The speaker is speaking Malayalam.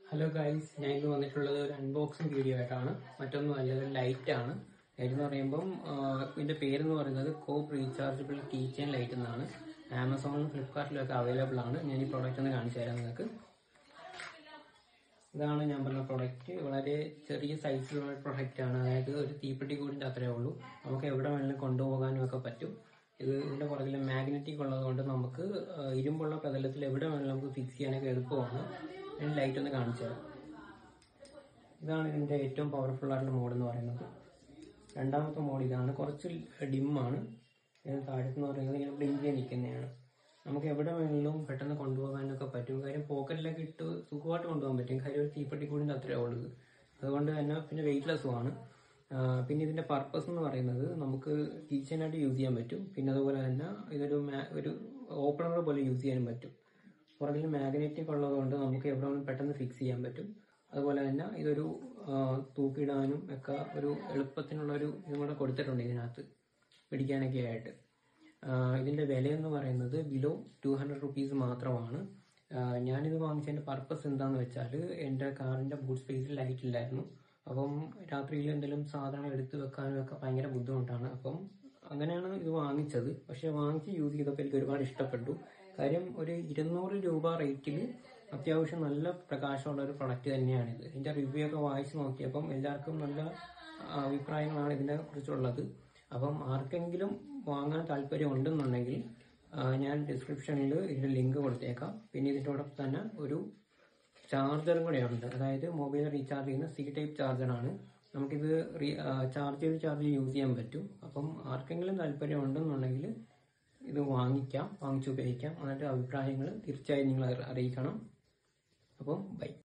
ഹലോ ഗൈസ് ഞാൻ ഇന്ന് വന്നിട്ടുള്ളത് ഒരു അൺബോക്സിംഗ് വീഡിയോ ആയിട്ടാണ് മറ്റൊന്നും അല്ല ഒരു ലൈറ്റ് ആണ് ലൈറ്റ് എന്ന് പറയുമ്പം ആ, ഇതിന്റെ പേരെന്ന് പറയുന്നത് കോപ്പ് റീചാർജബിൾ കീ ചെയിൻ ലൈറ്റ് എന്നാണ് ആമസോണിലും ഫ്ലിപ്കാർട്ടിലും ഒക്കെ അവൈലബിൾ ആണ് ഞാൻ ഈ പ്രോഡക്റ്റ് ഒന്ന് കാണിച്ചു തരാം നിങ്ങൾക്ക് ഇതാണ് ഞാൻ പറഞ്ഞ പ്രൊഡക്റ്റ് വളരെ ചെറിയ സൈസിലുള്ള പ്രൊഡക്റ്റ് ആണ് അതായത് ഒരു തീപ്പെട്ടി കൂടിന്റെ അത്രേ ഉള്ളൂ നമുക്ക് എവിടെ വേണമെങ്കിലും കൊണ്ടുപോകാനും ഒക്കെ പറ്റും ഇത് ഇതിന്റെ പുറകിൽ മാഗ്നറ്റിക് ഉള്ളതുകൊണ്ട് നമുക്ക് ആ, ഇരുമ്പുള്ള പ്രതലത്തിൽ എവിടെ വേണമെങ്കിലും നമുക്ക് ഫിക്സ് ചെയ്യാനൊക്കെ എളുപ്പമാണ് ഞാൻ ലൈറ്റ് ഒന്ന് കാണിച്ചു തരാം ഇതാണ് ഇതിന്റെ ഏറ്റവും പവർഫുൾ ആയിട്ടുള്ള മോഡ് എന്ന് പറയുന്നത് രണ്ടാമത്തെ മോഡ് ഇതാണ് കുറച്ച് ഡിമ്മാണ് ഇതിന് താഴത്ത് എന്ന് പറയുന്നത് ഇങ്ങനെ ബ്ലിങ്ക് ചെയ്ത് നിൽക്കുന്നതാണ് നമുക്ക് എവിടെ വേണമെങ്കിലും പെട്ടെന്ന് കൊണ്ടുപോകാനൊക്കെ പറ്റും കാര്യം പോക്കറ്റിലൊക്കെ ഇട്ട് സുഖമായിട്ട് കൊണ്ടുപോകാൻ പറ്റും കാര്യം ഒരു തീപ്പെട്ടി കൂടിന്റെ അത്രേ ഉള്ളത് അതുകൊണ്ട് തന്നെ പിന്നെ വെയിറ്റ്ലെസ്സുമാണ് പിന്നെ ഇതിന്റെ പർപ്പസ് എന്ന് പറയുന്നത് നമുക്ക് കിച്ചനായിട്ട് യൂസ് ചെയ്യാൻ പറ്റും പിന്നെ അതുപോലെ തന്നെ ഇതൊരു ma- ഒരു ഓപ്പണർ പോലെ യൂസ് ചെയ്യാനും പറ്റും പുറകിൽ മാഗ്നറ്റിക് ഉള്ളതുകൊണ്ട് നമുക്ക് എവിടെ വേണമെങ്കിലും പെട്ടെന്ന് ഫിക്സ് ചെയ്യാൻ പറ്റും അതുപോലെ തന്നെ ഇതൊരു ആ, തൂക്കിയിടാനും ഒക്കെ ഒരു എളുപ്പത്തിനുള്ള ഒരു ഇതും കൂടെ കൊടുത്തിട്ടുണ്ട് ഇതിനകത്ത് പിടിക്കാനൊക്കെ ആയിട്ട് ആ, ഇതിന്റെ വില എന്ന് പറയുന്നത് ബിലോ ടു ഹൺഡ്രഡ് റുപ്പീസ് മാത്രമാണ് ആ, ഞാനിത് വാങ്ങിച്ചതിന്റെ പർപ്പസ് എന്താന്ന് വെച്ചാൽ എന്റെ കാറിന്റെ ബൂട്ട് സ്പേസിൽ ലൈറ്റ് ഇല്ലായിരുന്നു അപ്പം രാത്രിയിൽ എന്തെങ്കിലും സാധനങ്ങൾ എടുത്തു വെക്കാനും ഒക്കെ ഭയങ്കര ബുദ്ധിമുട്ടാണ് അപ്പം അങ്ങനെയാണ് ഇത് വാങ്ങിച്ചത് പക്ഷെ വാങ്ങിച്ച് യൂസ് ചെയ്തപ്പോൾ എനിക്ക് ഒരുപാട് ഇഷ്ടപ്പെട്ടു കാര്യം ഒരു ഇരുന്നൂറ് രൂപ റേറ്റിൽ അത്യാവശ്യം നല്ല പ്രകാശമുള്ള ഒരു പ്രൊഡക്റ്റ് തന്നെയാണിത് ഇതിന്റെ റിവ്യൂ ഒക്കെ വായിച്ച് നോക്കിയപ്പം എല്ലാവർക്കും നല്ല അഭിപ്രായങ്ങളാണ് ഇതിനെ കുറിച്ചുള്ളത് അപ്പം ആർക്കെങ്കിലും വാങ്ങാൻ താല്പര്യം ഉണ്ടെന്നുണ്ടെങ്കിൽ ആ, ഞാൻ ഡിസ്ക്രിപ്ഷനിൽ ഇതിന്റെ ലിങ്ക് കൊടുത്തേക്കാം പിന്നെ ഇതിനോടൊപ്പം തന്നെ ഒരു ചാർജറും കൂടെ ഉണ്ട് അതായത് മൊബൈൽ റീചാർജ് ചെയ്യുന്ന സി ടൈപ്പ് ചാർജറാണ് നമുക്കിത് ചാർജ് ചെയ്ത് ചാർജ് യൂസ് ചെയ്യാൻ പറ്റും അപ്പം ആർക്കെങ്കിലും താല്പര്യം ഉണ്ടെന്നുണ്ടെങ്കിൽ ഇത് വാങ്ങിക്കാം വാങ്ങിച്ച് ഉപയോഗിക്കാം എന്നിട്ട് അഭിപ്രായങ്ങൾ തീർച്ചയായും നിങ്ങൾ അറിയിക്കണം അപ്പം ബൈ